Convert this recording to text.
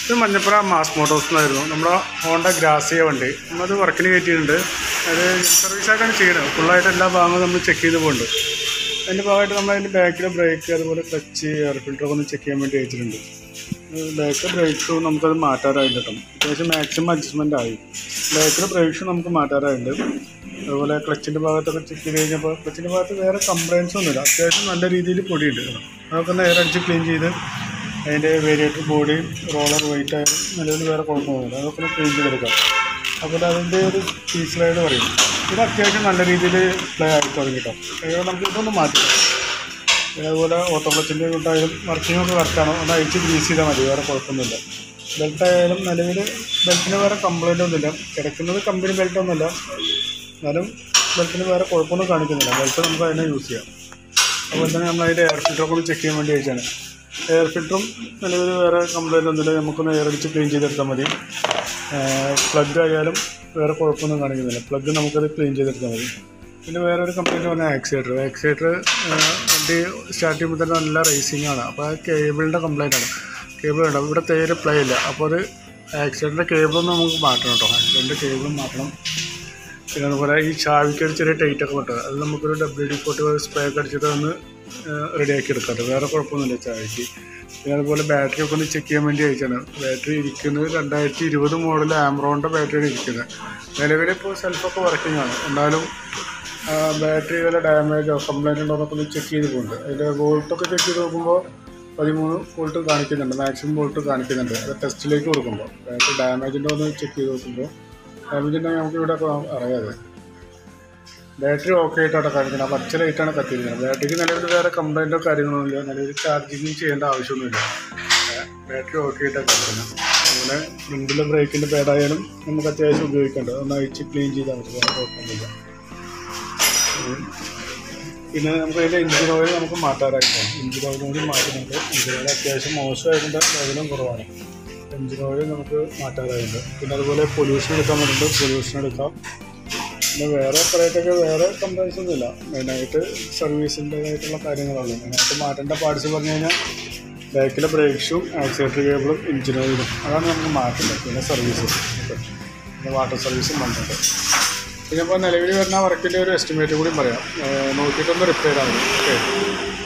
ഇത് Manjappura mass Motors എന്നായിരുന്നു നമ്മുടെ ഹോണ്ട ഗ്രാസിയ വണ്ടി നമ്മളത് വർക്കിന് കയറ്റിയിട്ടുണ്ട് അത് സർവീസായിട്ടാണ് ചെയ്യുന്നത് ഫുള്ളായിട്ട് എല്ലാ ഭാഗങ്ങളും നമ്മൾ ചെക്ക് ചെയ്ത് പോകുന്നുണ്ട് അതിൻ്റെ ഭാഗമായിട്ട് നമ്മൾ അതിൻ്റെ ബാക്കിലെ ബ്രേക്ക് അതുപോലെ ക്ലച്ച് എയർ ഫിൽറ്ററൊക്കെ ഒന്ന് ചെക്ക് ചെയ്യാൻ വേണ്ടി അയച്ചിട്ടുണ്ട് ബാക്കിലെ ബ്രേക്ക് ഷൂ നമുക്കത് മാറ്റാറായിട്ട് കേട്ടോ അത്യാവശ്യം മാക്സിമം അഡ്ജസ്റ്റ്മെൻ്റ് ആയി ബാക്കിലെ ബ്രേക്ക് ഷൂ നമുക്ക് മാറ്റാറായിട്ടുണ്ട് അതുപോലെ ക്ലച്ചിൻ്റെ ഭാഗത്തൊക്കെ ചെക്ക് ചെയ്ത് കഴിഞ്ഞപ്പോൾ ക്ലച്ചിൻ്റെ ഭാഗത്ത് വേറെ കംപ്ലയിൻസ് ഒന്നുമില്ല അത്യാവശ്യം നല്ല രീതിയിൽ പൊടിയുണ്ട് അതൊക്കെ ഒന്ന് എയർ അടിച്ച് ക്ലീൻ ചെയ്ത് അതിൻ്റെ വേരിയേറ്റർ ബോഡി റോളർ വെയിറ്റ് ആയാലും നിലവിൽ വേറെ കുഴപ്പമൊന്നുമില്ല അതൊക്കെ ഒന്ന് ക്ലീൻ ചെയ്തെടുക്കാം അപ്പോൾ അതിൻ്റെ ഒരു പീസിലായിട്ട് പറയും ഇത് അത്യാവശ്യം നല്ല രീതിയിൽ പ്ലേ ആയി തുടങ്ങി കേട്ടോ അതുകൊണ്ട് നമുക്ക് ഇതൊന്ന് മാറ്റാം അതുപോലെ ഓട്ടോ ക്ലച്ചിൻ്റെ കൂട്ടായാലും വർക്കിംഗ് ഒക്കെ കറക്റ്റാണ് ഒന്ന് അയച്ച് ഗ്രീസ് ചെയ്താൽ മതി വേറെ കുഴപ്പമൊന്നുമില്ല ബെൽറ്റ് ആയാലും നിലവിൽ ബെൽറ്റിന് വേറെ കംപ്ലൈൻ്റ് ഒന്നുമില്ല കിടക്കുന്നത് കമ്പനി ബെൽറ്റ് ഒന്നുമില്ല എന്നാലും ബെൽറ്റിന് വേറെ കുഴപ്പമൊന്നും കാണിക്കുന്നില്ല ബെൽറ്റ് നമുക്ക് അതിനെ യൂസ് ചെയ്യാം അതുപോലെ തന്നെ നമ്മൾ അതിൻ്റെ എയർ ഫിൽറ്ററൊക്കെ ഒന്ന് ചെക്ക് ചെയ്യാൻ വേണ്ടി അയച്ചാണ് എയർ ഫിൽറ്ററും നിലവിൽ വേറെ കംപ്ലൈൻ്റ് ഒന്നുമില്ല നമുക്കൊന്ന് എയർ അടിച്ച് ക്ലീൻ ചെയ്തെടുത്താൽ മതി പ്ലഗ് ആയാലും വേറെ കുഴപ്പമൊന്നും കാണിക്കുന്നില്ല പ്ലഗ് നമുക്കത് ക്ലീൻ ചെയ്തെടുത്താൽ മതി പിന്നെ വേറെ ഒരു കംപ്ലൈൻറ്റ് പറഞ്ഞാൽ ആക്സിലേറ്റർ ആക്സിലേറ്റർ വണ്ടി സ്റ്റാർട്ട് ചെയ്യുമ്പോൾ തന്നെ നല്ല റേസിംഗ് ആണ് അപ്പോൾ ആ കേബിളിൻ്റെ കംപ്ലൈൻ്റ് ആണ് കേബിൾ ഉണ്ട് അപ്പോൾ ഇവിടെ തേര് പ്ലേ ഇല്ല അപ്പോൾ അത് ആക്സിലേറ്ററിൻ്റെ കേബിളൊന്നും നമുക്ക് മാറ്റണം കേട്ടോ ആക്സിലേറ്ററിൻ്റെ കേബിളും മാറ്റണം പിന്നെ അതുപോലെ ഈ ചാവിക്ക് ഒരു ചെറിയ ടൈറ്റ് ഒക്കെ പറ്റും അത് നമുക്കൊരു ഡബ്ല്യു ഡി ഫോർട്ടി സ്പ്രേ ഒക്കെ അടിച്ചിട്ട് ഒന്ന് റെഡിയാക്കി എടുക്കാം വേറെ കുഴപ്പമൊന്നുമില്ല ചാവിക്ക് പിന്നെ അതുപോലെ ബാറ്ററി ഒക്കെ ഒന്ന് ചെക്ക് ചെയ്യാൻ വേണ്ടി അയച്ചാണ് ബാറ്ററി ഇരിക്കുന്നത് രണ്ടായിരത്തി ഇരുപത് മോഡൽ ആംറോണിൻ്റെ ബാറ്ററിയാണ് ഇരിക്കുന്നത് നിലവിൽ ഇപ്പോൾ സെൽഫൊക്കെ വർക്കിംഗ് ആണ് എന്നാലും ബാറ്ററി വല്ല ഡാമേജോ കംപ്ലൈൻറ്റ് ഉണ്ടോ എന്നൊക്കെ ഒന്ന് ചെക്ക് ചെയ്ത് പോകുന്നുണ്ട് അതിൻ്റെ വോൾട്ടൊക്കെ ചെക്ക് ചെയ്ത് നോക്കുമ്പോൾ പതിമൂന്ന് വോൾട്ട് കാണിക്കുന്നുണ്ട് മാക്സിമം വോൾട്ട് കാണിക്കുന്നുണ്ട് അത് ടെസ്റ്റിലേക്ക് കൊടുക്കുമ്പോൾ ബാറ്ററി ഡാമേജിൻ്റെ ഒന്ന് ചെക്ക് ചെയ്ത് നോക്കുമ്പോൾ ഡാമേജ് ഉണ്ടെങ്കിൽ നമുക്ക് ഇവിടെ അറിയാതെ ബാറ്ററി ഓക്കെ ആയിട്ടാണ് കാണിക്കുന്നത് പച്ച ലൈറ്റാണ് കത്തിയിരിക്കുന്നത് ബാറ്ററിക്ക് നിലവിൽ വേറെ കംപ്ലൈൻറ്റോ കാര്യങ്ങളൊന്നുമില്ല നിലവിൽ ചാർജിങ് ചെയ്യേണ്ട ആവശ്യമൊന്നുമില്ല ബാറ്ററി ഓക്കെ ആയിട്ടാണ് കാണിക്കുന്നത് അതുപോലെ ഫ്രണ്ടിലെ ബ്രേക്കിൻ്റെ പേഡായാലും നമുക്ക് അത്യാവശ്യം ഉപയോഗിക്കേണ്ടത് ഒന്ന് അഴിച്ച് ക്ലീൻ ചെയ്താൽ മതി വേറെ കുഴപ്പമൊന്നുമില്ല ഉം. പിന്നെ നമുക്ക് അതിൻ്റെ എഞ്ചിൻ ഓയിൽ നമുക്ക് മാറ്റാറായിട്ടാണ് എഞ്ചിൻ ഓയിൽ കൂടി മാറ്റുന്നുണ്ട് എഞ്ചിൻ ഓയിൽ അത്യാവശ്യം മോശമായതിൻ്റെ ലെവലും കുറവാണ് എഞ്ചിൻ ഓയിൽ നമുക്ക് മാറ്റാറായിട്ടുണ്ട് പിന്നെ അതുപോലെ പൊല്യൂഷൻ എടുക്കാൻ വേണ്ടിയിട്ട് പൊല്യൂഷൻ എടുക്കാം പിന്നെ വേറെ കുറേയൊക്കെ വേറെ കംപ്ലൈൻസ് ഒന്നുമില്ല മെയിനായിട്ട് സർവീസിൻ്റെതായിട്ടുള്ള കാര്യങ്ങളാണ് മെയിനായിട്ട് മാറ്റേണ്ട പാർട്സ് പറഞ്ഞു കഴിഞ്ഞാൽ ബാക്കിലെ ബ്രേക്ക് ഷൂം ആക്സിലേറ്റർ കേബിളും എഞ്ചിൻ ഓയിലും അതാണ് നമുക്ക് മാറ്റേണ്ടത് പിന്നെ സർവീസ് പിന്നെ വാട്ടർ സർവീസും വന്നിട്ടുണ്ട് പിന്നെ ഇപ്പോൾ നിലവിൽ വരുന്ന വർക്കിൻ്റെ ഒരു എസ്റ്റിമേറ്റ് കൂടി പറയാം ഏഹ് നോക്കിയിട്ടൊന്ന് റിപ്പയർ ആവും ഓക്കെ